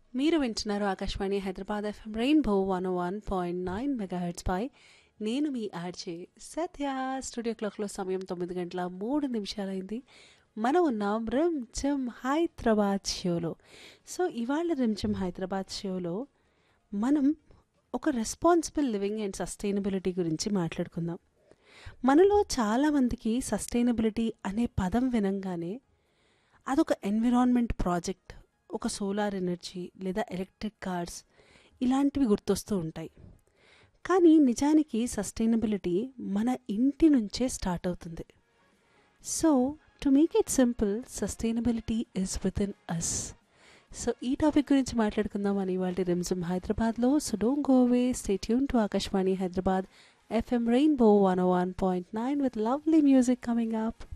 మీరు వింటున్నారు Akashvani Hyderabad FM rainbow one one point nine megahertz పై నేను మీ ఆర్జే సత్య స్టూడియో క్లాక్లో సమయం తొమ్మిది గంటల మూడు నిమిషాలైంది మనం ఉన్నాం రిమ్చమ్ హైదరాబాద్ షోలో సో ఇవాళ రిమ్చమ్ హైదరాబాద్ షోలో మనం ఒక రెస్పాన్సిబుల్ లివింగ్ అండ్ సస్టైనబిలిటీ గురించి మాట్లాడుకుందాం మనలో చాలామందికి సస్టైనబిలిటీ అనే పదం వినంగానే అదొక ఎన్విరాన్మెంట్ ప్రాజెక్ట్ ఒక సోలార్ ఎనర్జీ లేదా ఎలక్ట్రిక్ కార్స్ ఇలాంటివి గుర్తొస్తూ ఉంటాయి కానీ నిజానికి సస్టైనబిలిటీ మన ఇంటి నుంచే స్టార్ట్ అవుతుంది so to make it simple sustainability is within us so ఈ టాపిక్ గురించి మాట్లాడుకుందాం అని ఇవాళ రిమ్జిమ్ హైదరాబాద్లో so don't go away stay tune to Akashvani Hyderabad FM rainbow one one point nine with lovely music coming up